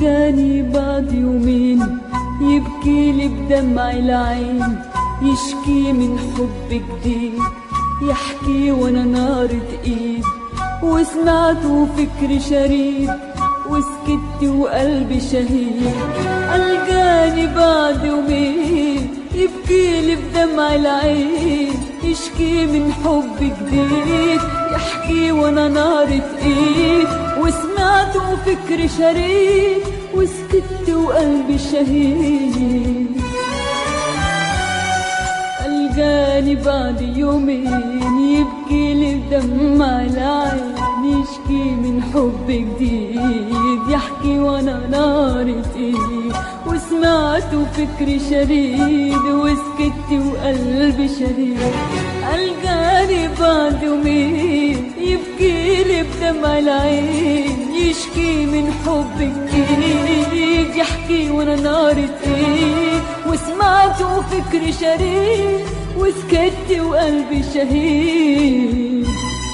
الجاني بعد يومين يبكي لي بدمع العين يشكي من حب جديد يحكي وانا نارة ايد وسمعته فكر شريد وسكت وقلبي شهيد الجاني بعد يومين يبكي لي بدمع العين يشكي من حب جديد يحكي وانا نارة ايد وسمعته فكر شريد وسكت وقلبي شهيد الجاني بعد يومين يبكي لي بدمع العين يشكي من حب جديد يحكي وانا نارة ايد وسمعته فكر شريد وسكت وقلبي شريد الجاني بعد يومين يبكي لي بدمع العين يشكي من حب جديد يحكي وانا نارة ايد وسمعته فكر شريد وسكت وقلبي شهيد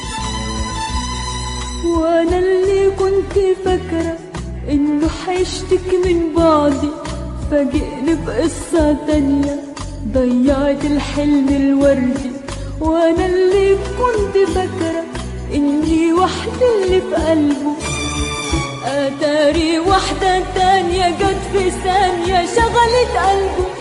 وانا اللي كنت فاكرة انه حيشتك من بعدي فاجئني بقصة تانية ضيعت الحلم الوردي وانا اللي كنت فاكرة اني وحدة اللي في قلبه اتاري واحدة تانية جت في ثانية شغلت قلبه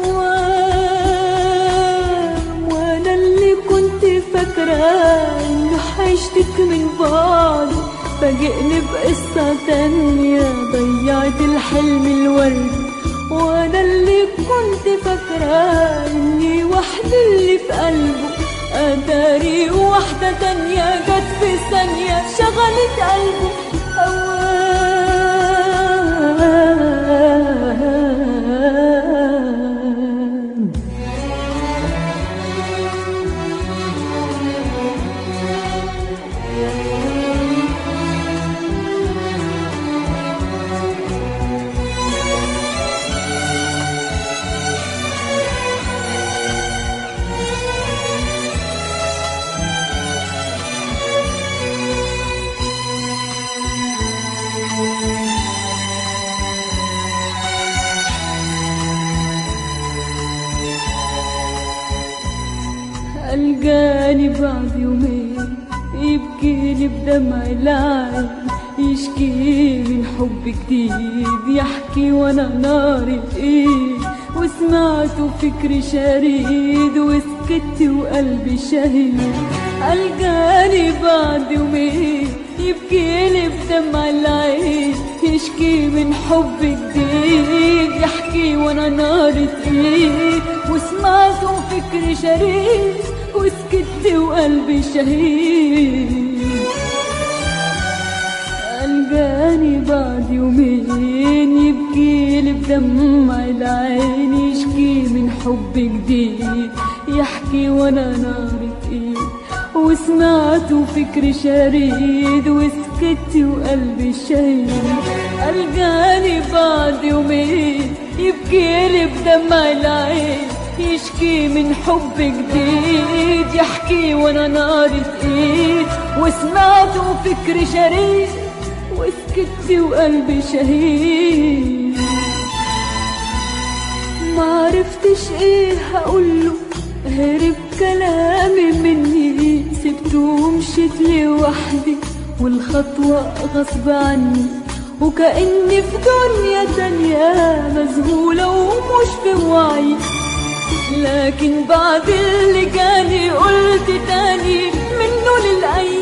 اوام وانا اللي كنت فاكرة انه حيشتك من بعض فاجئني بقصة تانية ضيعت الحلم الورد وانا اللي كنت فاكرة اني وحدة اللي في قلبه اتاري واحدة تانية جت في ثانية شغلت قلبه أوام الجاني بعد يومين يبكي لي بدمع العين يشكي من حب جديد يحكي وانا نار ايد وسمعته فكر شريد وسكت وقلبي شهيد الجاني بعد يومين يبكي لي بدمع العين يشكي من حب جديد يحكي وانا نار ايد وسمعته فكر شريد وسكت وقلبي شهيد الجاني بعد يومين يبكي لي بدمع العين يشكي من حب جديد يحكي وانا نار ايد وسمعته فكر شريد وسكت وقلبي شهيد الجاني بعد يومين يبكي لي بدمع العين يشكي من حب جديد يحكي وانا نار ايد وسمعته فكر شريد وسكت وقلبي شهيد ما عرفتش ايه هقوله هرب كلامي مني سبته ومشيت لوحدي والخطوة غصب عني وكأني في دنيا تانية مذهولة ومش في وعي لكن بعد اللي جاني قلت تاني منه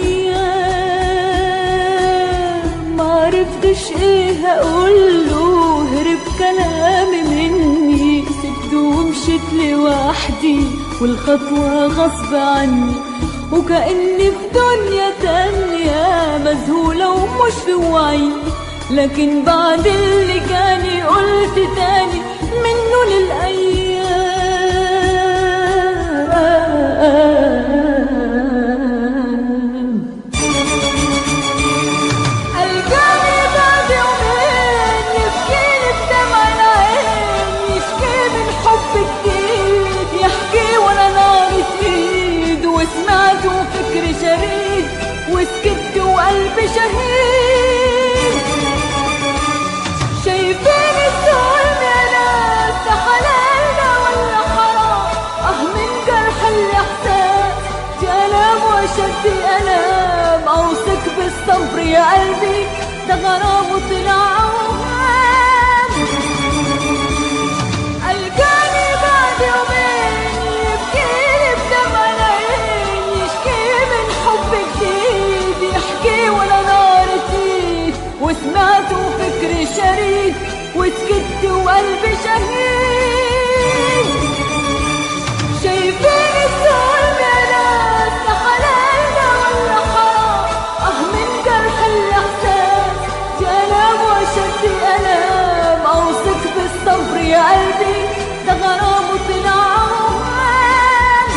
للأيام معرفتش ايه هقوله هرب كلامي مني سبته ومشيت لوحدي والخطوة غصب عني وكأني في دنيا تانية مذهولة ومش في وعي لكن بعد اللي جاني قلت تاني منه للأيام الجاني بعد يومين يبكيلي بدمع العين يشكي من حب جديد يحكي وانا نار ايد وسمعته فكر شريد وسكت وقلبي شهيد يا قلبي ده غرام وطلع عوام ألقاني بعد يومين يبكيلي بدمع العين يشكي من حب جديد يحكي ولا نار تزيد وسمعته فكري شريد وسكت وقلبي شهيد شايفين الظلم يا ناس ده حلالنا ولا حرام اه من جرح الاحساس دي الام واشد الام اوصك بالصبر يا قلبي ده غرام وطلع عوام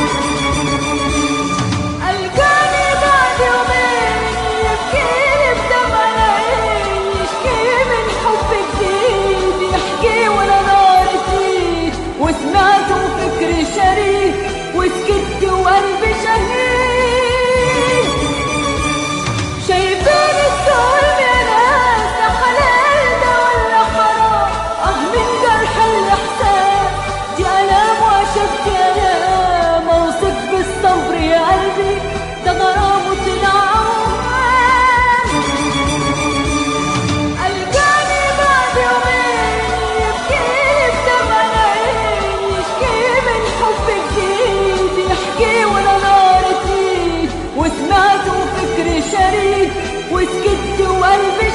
ألقاني بعد يومين يبكيلي بدمع العين يشكي من حب جديد يحكي ولا نار تزيد وسمعته فكري شريد وسكت وقلبي شهيد شايفين الظلم يا ناس ده حلال ده ولا حرام اه من جرح الاحساس دي الام واشد الام اوصف بالصبر يا قلبي ده غرام وطلع عوام ألقاني بعد يومين يبكيلي بدمع العين يشكي من حب جديد يحكي ولا نار تزيد وسمعته فكري شريد وسكت وقلبي